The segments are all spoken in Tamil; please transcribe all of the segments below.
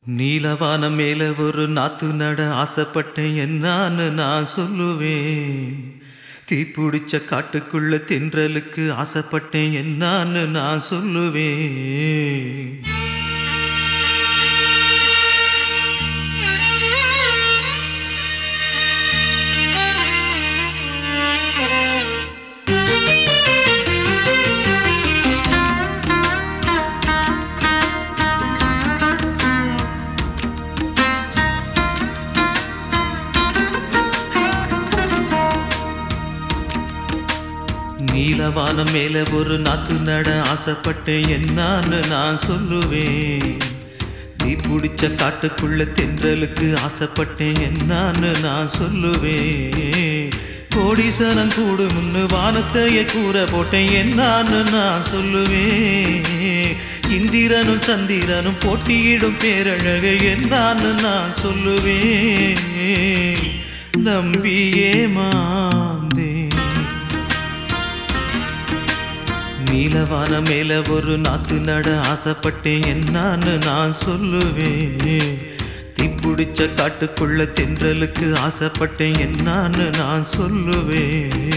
நீலவானம் மேல ஒரு நாத்து நட ஆசைப்பட்டேன் என்னான்னு நான் சொல்லுவேன் தீப்பிடிச்ச காட்டுக்குள்ள தென்றலுக்கு ஆசைப்பட்டேன் என்னான்னு நான் சொல்லுவேன் நீலவானம் மேல ஒரு நாத்து நட ஆசைப்பட்டேன் என்னான்னு நான் சொல்லுவேன் தீப்பிடிச்ச காட்டுக்குள்ள தென்றலுக்கு ஆசைப்பட்டேன் என்னான்னு நான் சொல்லுவேன் கோடீசனம் கூடு முன்னு வானத்தையே கூற போட்டேன் என்னான்னு நான் சொல்லுவேன் இந்திரனும் சந்திரனும் போட்டியிடும் பேரழகை என்னான்னு நான் சொல்லுவேன் நம்பியே மாந்தேன் நீலவான மேல ஒரு நாத்து நட ஆசைப்பட்டேன் என்னான்னு நான் சொல்லுவேன் தீப்பிடிச்ச காட்டுக்குள்ள தென்றலுக்கு ஆசைப்பட்டேன் என்னான்னு நான் சொல்லுவேன்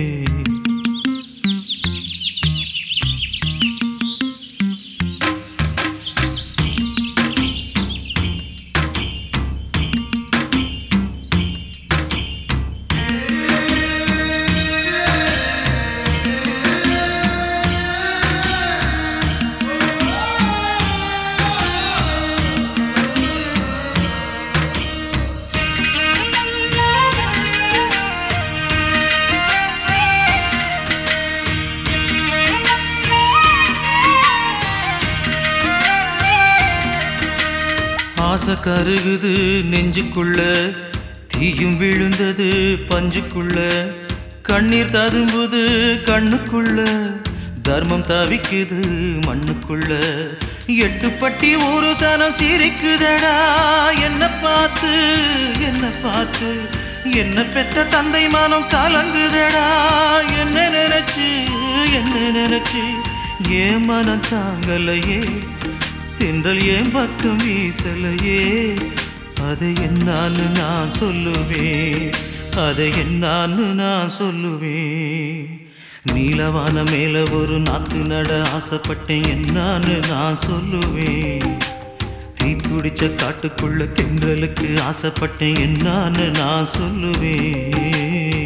ஆசை கருகுது நெஞ்சுக்குள்ள தீயும் விழுந்தது பஞ்சுக்குள்ள கண்ணீர் ததும்புது கண்ணுக்குள்ள தர்மம் தவிக்குது மண்ணுக்குள்ள எட்டு பட்டி ஒரு சனம் சிரிக்குதடா என்ன பார்த்து என்ன பார்த்து என்ன பெத்த தந்தை மனம் கலங்குதடா என்ன நினைச்சு என்ன நினைச்சு ஏன் மனம் தாங்கலையே தென்றல் ஏன் பக்கம் வீசலையே அதை என்னான்னு நான் சொல்லுவேன் அதை என்னான்னு நான் சொல்லுவேன் நீலவான மேல ஒரு நாத்து நட ஆசைப்பட்டேன் என்னான்னு நான் சொல்லுவேன் தீப்பிடிச்ச காட்டுக்குள்ள தென்றலுக்கு ஆசைப்பட்டேன் என்னான்னு நான் சொல்லுவேன்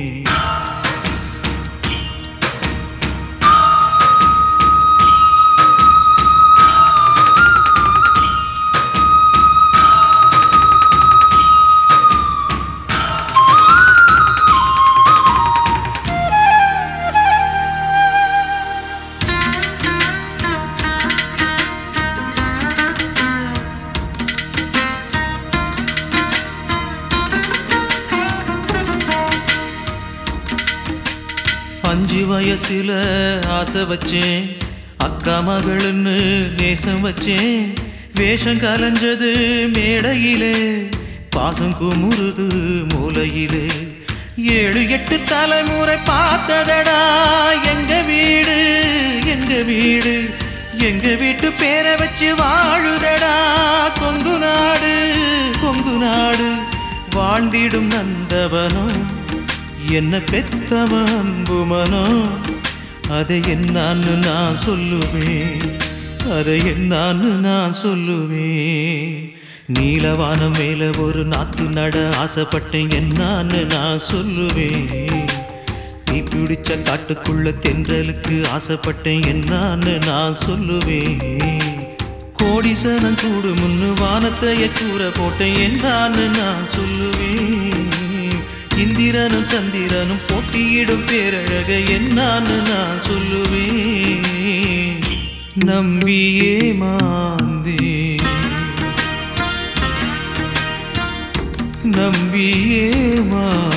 அஞ்சு வயசுல ஆசை வச்சேன் அக்கா மகளுன்னு நேசம் வச்சேன் வேஷம் கலைஞ்சது மேடையிலே பாசம் குமுறுது மூலையிலே ஏழு எட்டு தலைமுறை பார்த்ததடா எங்க வீடு எங்க வீடு எங்க வீட்டு பேரை வச்சு வாழுதடா கொங்கு நாடு கொங்கு நாடு வாழ்ந்திடும் நந்தவனும் என்ன பெத்தவன் அன்புமனோ அதை என்னான்னு நான் சொல்லுவேன் அதை என்னான்னு நான் சொல்லுவேன் நீலவானம் மேல ஒரு நாத்து நட ஆசைப்பட்டேன் என்னான்னு நான் சொல்லுவேன் நீ பிடிச்ச காட்டுக்குள்ள தென்றலுக்கு ஆசைப்பட்டேன் என்னான்னு நான் சொல்லுவேன் கோடிசனம் கூடு முன்னு வானத்தைய கூற போட்டேன் என்னான்னு நான் சொல்லுவேன் இந்திரனும் சந்திரனும் போட்டியிடும் பேரழக என்னான்னு நான் சொல்லுவேன் நம்பியே மாந்தே நம்பியே மா